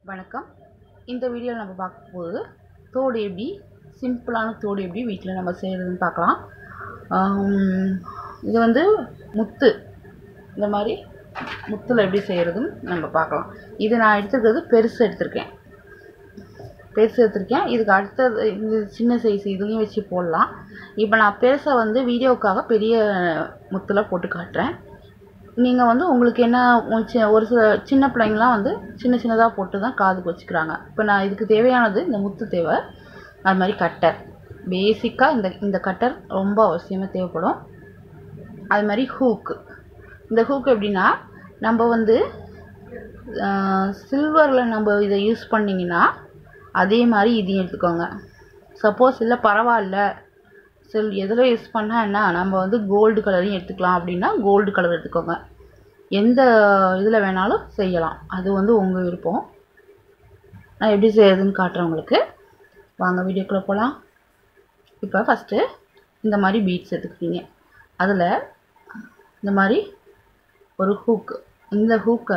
வணக்கம் இந்த வீடியோவில் நம்ம பார்க்க போகுது தோடு எப்படி சிம்பிளான தோடு எப்படி வீட்டில் நம்ம செய்கிறதுன்னு பார்க்கலாம் ஆம், இது வந்து முத்து இந்த மாதிரி முத்தில் எப்படி செய்கிறதுன்னு நம்ம பார்க்கலாம் இது நான் எடுத்துருக்கிறது பெருசு எடுத்திருக்கேன் பெருசு எடுத்திருக்கேன் இதுக்கு அடுத்தது இந்த சின்ன சைஸ் இதுலையும் வச்சு போடலாம் இப்போ நான் பெருசை வந்து வீடியோவுக்காக பெரிய முத்தில் போட்டு காட்டுறேன் நீங்கள் வந்து உங்களுக்கு என்ன ஒரு சி- ஒரு சில சின்ன பிள்ளைங்களாம் வந்து சின்ன சின்னதாக போட்டு தான் காதுக்கு வச்சுக்கிறாங்க இப்போ நான் இதுக்கு தேவையானது இந்த முத்து தேவை அது மாதிரி கட்டர் பேசிக்காக இந்த இந்த கட்டர் ரொம்ப அவசியமாக தேவைப்படும் அது மாதிரி ஹூக்கு இந்த ஹூக் எப்படின்னா நம்ம வந்து சில்வரில் நம்ம இதை யூஸ் பண்ணிங்கன்னா அதே மாதிரி இதையும் எடுத்துக்கோங்க சப்போஸ் இல்லை பரவாயில்ல சில் எதில் யூஸ் பண்ணால் என்ன நம்ம வந்து கோல்டு கலரையும் எடுத்துக்கலாம் அப்படின்னா கோல்டு கலர் எடுத்துக்கோங்க எந்த இதில் வேணாலும் செய்யலாம் அது வந்து உங்கள் விருப்பம் நான் எப்படி செய்யறதுன்னு காட்டுறேன் உங்களுக்கு வாங்க வீடியோக்குள்ளே போகலாம் இப்போ ஃபஸ்ட்டு இந்த மாதிரி பீட்ஸ் எடுத்துக்கிட்டீங்க அதில் இந்த மாதிரி ஒரு ஹூக்கு இந்த ஹூக்கை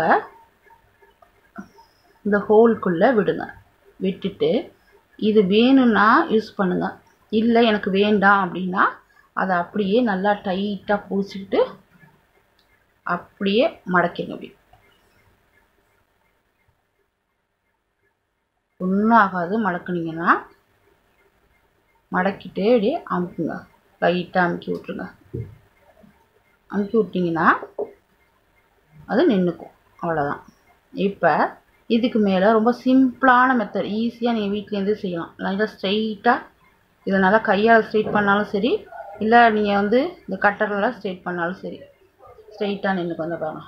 இந்த ஹோல்குள்ளே விடுங்க விட்டுட்டு இது வேணும்னா யூஸ் பண்ணுங்க இல்லை எனக்கு வேண்டாம் அப்படின்னா அதை அப்படியே நல்லா டைட்டாக பிடிச்சிக்கிட்டு அப்படியே மடக்கிடுங்க அப்படி ஒன்றும் ஆகாது மடக்குனீங்கன்னா மடக்கிட்டு அப்படியே அமுக்குங்க லைட்டாக அமுக்கி விட்ருங்க அமுக்கி விட்டிங்கன்னா அது நின்றுக்கும் அவ்வளோதான் இப்போ இதுக்கு மேலே ரொம்ப சிம்பிளான மெத்தட் ஈஸியாக நீங்கள் வீட்டிலேருந்து செய்யலாம் நல்லா ஸ்ட்ரைட்டாக இதை நல்லா கையால் ஸ்ட்ரைட் பண்ணாலும் சரி இல்லை நீங்கள் வந்து இந்த கட்டரில் ஸ்ட்ரைட் பண்ணாலும் சரி ஸ்ட்ரைட்டாக நின்றுக்கு வந்து பாருங்க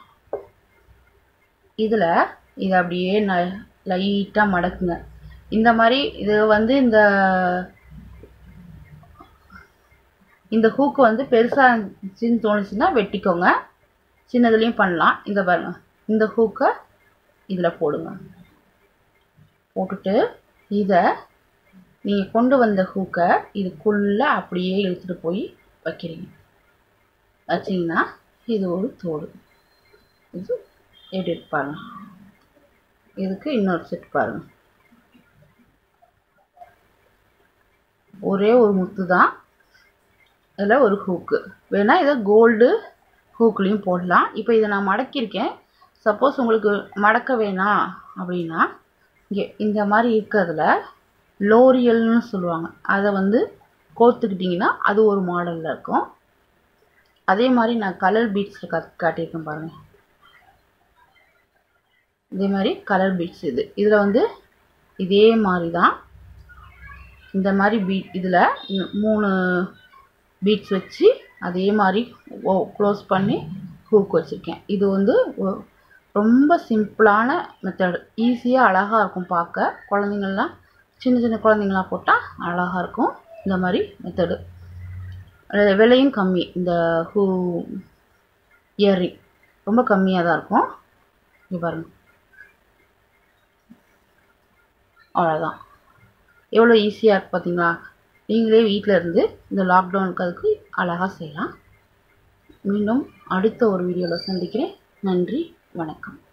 இதில் இதை அப்படியே ந லைட்டாக மடக்குங்க இந்த மாதிரி இது வந்து இந்த இந்த ஹூக்கு வந்து பெருசாக இருந்துச்சுன்னு தோணுச்சுன்னா வெட்டிக்கோங்க சின்னதுலேயும் பண்ணலாம் இந்த பாருங்க இந்த ஹூக்கை இதில் போடுங்க போட்டுட்டு இதை நீங்கள் கொண்டு வந்த ஹூக்கை இதுக்குள்ளே அப்படியே இழுத்துட்டு போய் வைக்கிறீங்க வச்சிங்கன்னா இது ஒரு தோடு இது எப்படி இருக்கு பாருங்க இதுக்கு இன்னொரு செட் பாருங்க ஒரே ஒரு முத்து தான் இதில் ஒரு ஹூக்கு வேணால் இதை கோல்டு ஹூக்லேயும் போடலாம் இப்போ இதை நான் மடக்கியிருக்கேன் சப்போஸ் உங்களுக்கு மடக்க வேணாம் அப்படின்னா இங்கே இந்த மாதிரி இருக்கிறதுல லோரியல்னு சொல்லுவாங்க அதை வந்து கோர்த்துக்கிட்டிங்கன்னா அது ஒரு மாடலில் இருக்கும் அதே மாதிரி நான் கலர் பீட்ஸில் கா காட்டியிருக்கேன் பாருங்கள் இதே மாதிரி கலர் பீட்ஸ் இது இதில் வந்து இதே மாதிரி தான் இந்த மாதிரி பீட் இதில் மூணு பீட்ஸ் வச்சு அதே மாதிரி ஓ க்ளோஸ் பண்ணி ஹூக் வச்சுருக்கேன் இது வந்து ஒ- ரொம்ப சிம்பிளான மெத்தட் ஈஸியாக அழகாக இருக்கும் பார்க்க குழந்தைங்கள்லாம் சின்ன சின்ன குழந்தைங்களாம் போட்டால் அழகாக இருக்கும் இந்த மாதிரி மெத்தடு விலையும் கம்மி இந்த ஹூ இயரிங் ரொம்ப கம்மியாக தான் இருக்கும் இங்கே பாருங்க அவ்வளோதான் எவ்வளோ ஈஸியாக இருக்கு பார்த்தீங்களா நீங்களே வீட்டில் இருந்து இந்த லாக்டவுனுக்கு அதுக்கு அழகாக செய்யலாம் மீண்டும் அடுத்த ஒரு வீடியோவில் சந்திக்கிறேன் நன்றி வணக்கம்